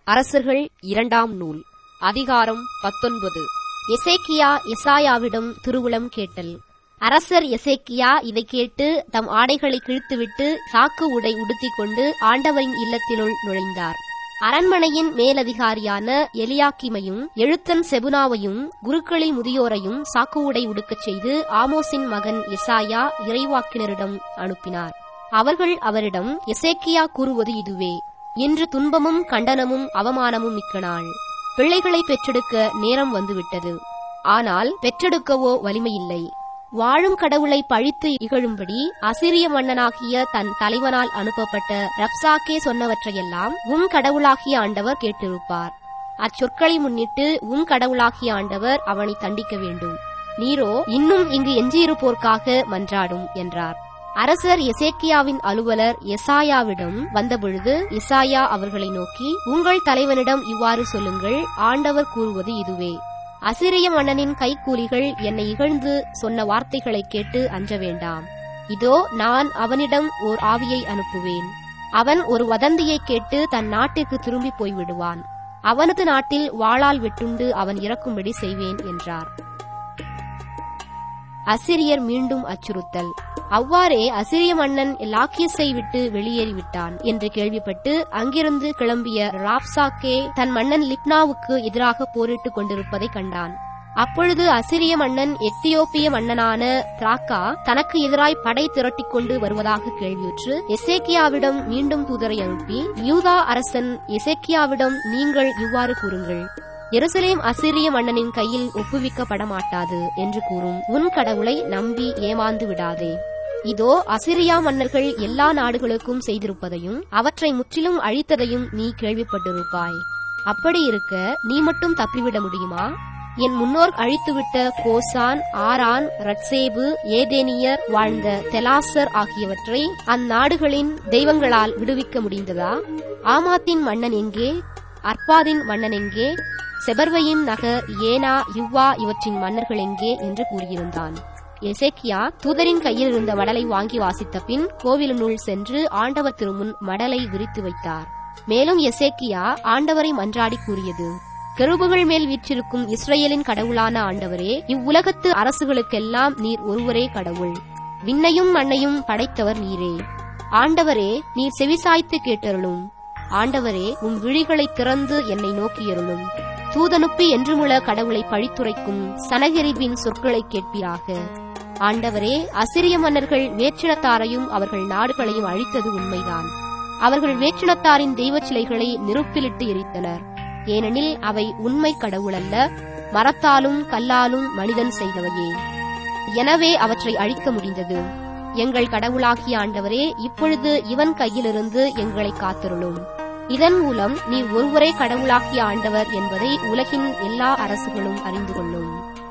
அரசர்கள் இரண்டாம் நூல் அதிகாரம் பத்தொன்பது எசேக்கியா எசாயாவிடம் திருவுளம் கேட்டல் அரசர் எசேக்கியா இதை கேட்டு தம் ஆடைகளை கிழித்துவிட்டு சாக்கு உடை உடுத்திக் கொண்டு ஆண்டவரின் இல்லத்தினுள் நுழைந்தார் அரண்மனையின் மேலதிகாரியான எலியாக்கிமையும் எழுத்தன் செபுனாவையும் குருக்களில் முதியோரையும் சாக்கு உடை உடுக்கச் செய்து ஆமோஸின் மகன் எசாயா இறைவாக்கினரிடம் அனுப்பினார் அவர்கள் அவரிடம் எசேக்கியா கூறுவது இதுவே இன்று துன்பமும் கண்டனமும் அவமானமும் மிக்க நாள் பிள்ளைகளை பெற்றெடுக்க நேரம் வந்துவிட்டது ஆனால் பெற்றெடுக்கவோ வலிமையில்லை வாழும் கடவுளை பழித்து இகழும்படி அசிரிய மன்னனாகிய தன் தலைவனால் அனுப்பப்பட்ட ரப்சாக்கே சொன்னவற்றையெல்லாம் உம் கடவுளாகிய ஆண்டவர் கேட்டிருப்பார் அச்சொற்களை முன்னிட்டு உம் கடவுளாகிய ஆண்டவர் அவனை தண்டிக்க வேண்டும் நீரோ இன்னும் இங்கு எஞ்சியிருப்போர்க்காக மன்றாடும் என்றார் அரசர் எசேக்கியாவின் அலுவலர் எசாயாவிடம் வந்தபொழுது எசாயா அவர்களை நோக்கி உங்கள் தலைவனிடம் இவ்வாறு சொல்லுங்கள் ஆண்டவர் கூறுவது இதுவே அசிரிய மன்னனின் கைக்கூலிகள் என்னை இகழ்ந்து சொன்ன வார்த்தைகளை கேட்டு அஞ்ச வேண்டாம் இதோ நான் அவனிடம் ஓர் ஆவியை அனுப்புவேன் அவன் ஒரு வதந்தியை கேட்டு தன் நாட்டிற்கு திரும்பி போய்விடுவான் அவனது நாட்டில் வாளால் வெட்டுண்டு அவன் இறக்கும்படி செய்வேன் என்றார் அசிரியர் மீண்டும் அச்சுறுத்தல் அவ்வாறே அசிரிய மன்னன் லாக்கியஸை விட்டு வெளியேறிவிட்டான் என்று கேள்விப்பட்டு அங்கிருந்து கிளம்பிய ராப்சாக்கே தன் மன்னன் லிப்னாவுக்கு எதிராக போரிட்டுக் கொண்டிருப்பதை கண்டான் அப்பொழுது அசிரிய மன்னன் எத்தியோப்பிய மன்னனான திராக்கா தனக்கு எதிராய் படை திரட்டிக் கொண்டு வருவதாக கேள்வியுற்று எசேக்கியாவிடம் மீண்டும் தூதரை அனுப்பி யூதா அரசன் எசேக்கியாவிடம் நீங்கள் இவ்வாறு கூறுங்கள் எருசலேம் அசிரிய மன்னனின் கையில் ஒப்புவிக்கப்பட மாட்டாது என்று கூறும் உன் கடவுளை நம்பி ஏமாந்து விடாதே இதோ அசிரியா மன்னர்கள் எல்லா நாடுகளுக்கும் செய்திருப்பதையும் அவற்றை முற்றிலும் அழித்ததையும் நீ கேள்விப்பட்டிருப்பாய் அப்படி இருக்க நீ மட்டும் தப்பிவிட முடியுமா என் முன்னோர் அழித்துவிட்ட கோசான் ஆரான் ரட்சேபு ஏதேனியர் வாழ்ந்த தெலாசர் ஆகியவற்றை அந்நாடுகளின் தெய்வங்களால் விடுவிக்க முடிந்ததா ஆமாத்தின் மன்னன் எங்கே அர்பாதின் மன்னன் எங்கே செபர்வையின் நகர் ஏனா யுவா இவற்றின் மன்னர்கள் எங்கே என்று கூறியிருந்தான் எசேக்கியா தூதரின் கையில் இருந்த மடலை வாங்கி வாசித்த பின் கோவிலினுள் சென்று ஆண்டவர் திருமுன் மடலை விரித்து வைத்தார் மேலும் எசேக்கியா ஆண்டவரை மன்றாடி கூறியது கெருபுகள் மேல் வீற்றிருக்கும் இஸ்ரேலின் கடவுளான ஆண்டவரே இவ்வுலகத்து அரசுகளுக்கெல்லாம் நீர் ஒருவரே கடவுள் விண்ணையும் மண்ணையும் படைத்தவர் நீரே ஆண்டவரே நீர் செவிசாய்த்து கேட்டருளும் ஆண்டவரே உம் விழிகளை திறந்து என்னை நோக்கியருளும் தூதனுப்பி என்றுமுள்ள கடவுளை பழித்துரைக்கும் சனகரிபின் சொற்களை கேட்பீராக ஆண்டவரே அசிரிய மன்னர்கள் வேற்றினத்தாரையும் அவர்கள் நாடுகளையும் அழித்தது உண்மைதான் அவர்கள் வேற்றினத்தாரின் தெய்வச் சிலைகளை நெருப்பிலிட்டு எரித்தனர் ஏனெனில் அவை உண்மை கடவுளல்ல மரத்தாலும் கல்லாலும் மனிதன் செய்தவையே எனவே அவற்றை அழிக்க முடிந்தது எங்கள் கடவுளாகிய ஆண்டவரே இப்பொழுது இவன் கையிலிருந்து எங்களை காத்திருளும் இதன் மூலம் நீர் ஒருவரே கடவுளாகிய ஆண்டவர் என்பதை உலகின் எல்லா அரசுகளும் அறிந்து கொள்ளும்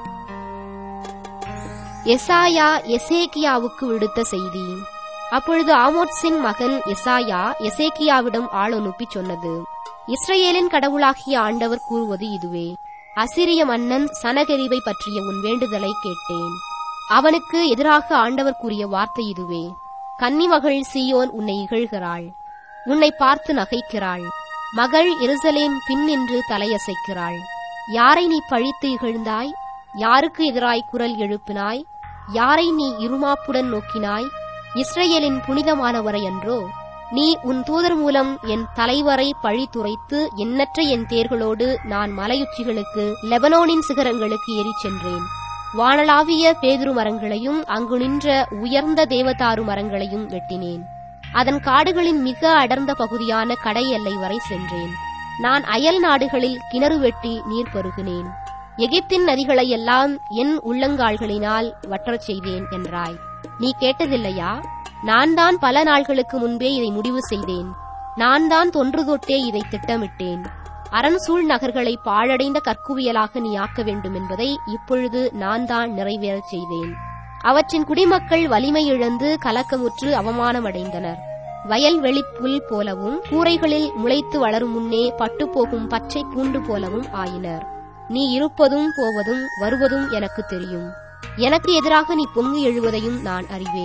எசாயா எசேக்கியாவுக்கு விடுத்த செய்தி அப்பொழுது ஆமோத்ஸின் மகன் எசாயா எசேக்கியாவிடம் ஆள் அனுப்பி சொன்னது இஸ்ரேலின் கடவுளாகிய ஆண்டவர் கூறுவது இதுவே அசிரிய மன்னன் சனகரிவை பற்றிய உன் வேண்டுதலை கேட்டேன் அவனுக்கு எதிராக ஆண்டவர் கூறிய வார்த்தை இதுவே கன்னிமகள் சீயோன் உன்னை இகழ்கிறாள் உன்னை பார்த்து நகைக்கிறாள் மகள் எருசலேம் பின்னின்று தலையசைக்கிறாள் யாரை நீ பழித்து இகழ்ந்தாய் யாருக்கு எதிராய் குரல் எழுப்பினாய் யாரை நீ இருமாப்புடன் நோக்கினாய் இஸ்ரேலின் புனிதமானவரை அன்றோ நீ உன் தூதர் மூலம் என் தலைவரை பழித்துரைத்து எண்ணற்ற என் தேர்களோடு நான் மலையுச்சிகளுக்கு லெபனோனின் சிகரங்களுக்கு ஏறிச் சென்றேன் வானளாவிய பேதுரு மரங்களையும் அங்கு நின்ற உயர்ந்த தேவதாரு மரங்களையும் வெட்டினேன் அதன் காடுகளின் மிக அடர்ந்த பகுதியான கடை எல்லை வரை சென்றேன் நான் அயல் நாடுகளில் கிணறு வெட்டி நீர் பருகினேன் எகிப்தின் நதிகளை எல்லாம் என் உள்ளங்கால்களினால் வற்றச் செய்தேன் என்றாய் நீ கேட்டதில்லையா நான் தான் பல நாள்களுக்கு முன்பே இதை முடிவு செய்தேன் நான் தான் தொன்று தொட்டே இதை திட்டமிட்டேன் அரண் சூழ் நகர்களை பாழடைந்த கற்குவியலாக நீ ஆக்க வேண்டும் என்பதை இப்பொழுது நான் தான் நிறைவேறச் செய்தேன் அவற்றின் குடிமக்கள் வலிமை இழந்து கலக்கமுற்று அவமானமடைந்தனர் வயல்வெளி புல் போலவும் கூரைகளில் முளைத்து வளரும் முன்னே பட்டுப்போகும் பச்சை பூண்டு போலவும் ஆயினர் நீ இருப்பதும் போவதும் வருவதும் எனக்கு தெரியும் எனக்கு எதிராக நீ பொங்கி எழுவதையும் நான் அறிவேன்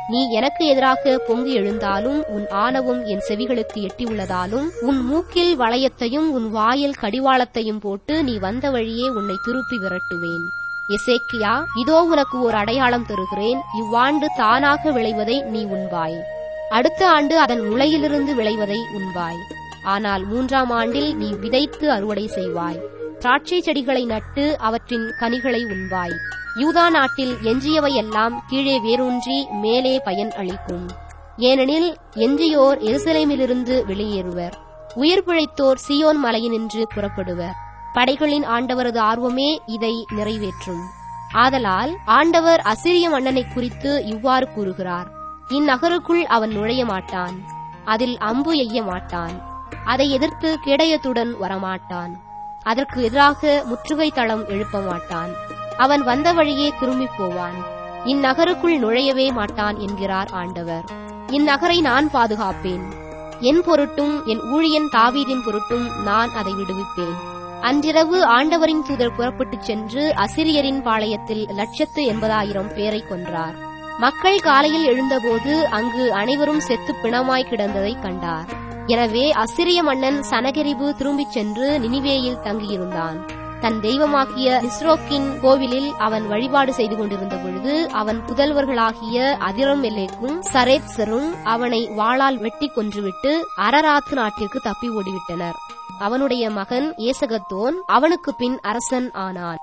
நீ எனக்கு எதிராக பொங்கி எழுந்தாலும் உன் ஆணவம் என் செவிகளுக்கு எட்டியுள்ளதாலும் உன் மூக்கில் வளையத்தையும் உன் வாயில் கடிவாளத்தையும் போட்டு நீ வந்த வழியே உன்னை திருப்பி விரட்டுவேன் எசேக்கியா இதோ உனக்கு ஒரு அடையாளம் தருகிறேன் இவ்வாண்டு தானாக விளைவதை நீ உண்பாய் அடுத்த ஆண்டு அதன் முளையிலிருந்து விளைவதை உண்பாய் ஆனால் மூன்றாம் ஆண்டில் நீ விதைத்து அறுவடை செய்வாய் திராட்சை செடிகளை நட்டு அவற்றின் கனிகளை உண்பாய் யூதா நாட்டில் எஞ்சியவை எல்லாம் கீழே வேரூன்றி மேலே பயன் அளிக்கும் ஏனெனில் எஞ்சியோர் எருசலேமிலிருந்து வெளியேறுவர் உயிர் பிழைத்தோர் சியோன் மலையினின்று புறப்படுவர் படைகளின் ஆண்டவரது ஆர்வமே இதை நிறைவேற்றும் ஆதலால் ஆண்டவர் அசிரிய மன்னனை குறித்து இவ்வாறு கூறுகிறார் இந்நகருக்குள் அவன் நுழைய மாட்டான் அதில் அம்பு எய்ய மாட்டான் அதை எதிர்த்து கேடயத்துடன் வரமாட்டான் அதற்கு எதிராக முற்றுகை தளம் எழுப்ப மாட்டான் அவன் வந்த வழியே திரும்பிப் போவான் இந்நகருக்குள் நுழையவே மாட்டான் என்கிறார் ஆண்டவர் இந்நகரை நான் பாதுகாப்பேன் என் பொருட்டும் என் ஊழியன் தாவீதின் பொருட்டும் நான் அதை விடுவிப்பேன் அன்றிரவு ஆண்டவரின் தூதர் புறப்பட்டுச் சென்று அசிரியரின் பாளையத்தில் லட்சத்து எண்பதாயிரம் பேரை கொன்றார் மக்கள் காலையில் எழுந்தபோது அங்கு அனைவரும் செத்து பிணமாய் கிடந்ததை கண்டார் எனவே அசிரிய மன்னன் சனகரிபு திரும்பிச் சென்று நினிவேயில் தங்கியிருந்தான் தன் தெய்வமாகிய நிஸ்ரோக்கின் கோவிலில் அவன் வழிபாடு செய்து கொண்டிருந்த பொழுது அவன் புதல்வர்களாகிய அதிரம் எல்லேக்கும் சரேத்சரும் அவனை வாளால் வெட்டி கொன்றுவிட்டு அரராத்து நாட்டிற்கு தப்பி ஓடிவிட்டனர் அவனுடைய மகன் ஏசகத்தோன் அவனுக்கு பின் அரசன் ஆனான்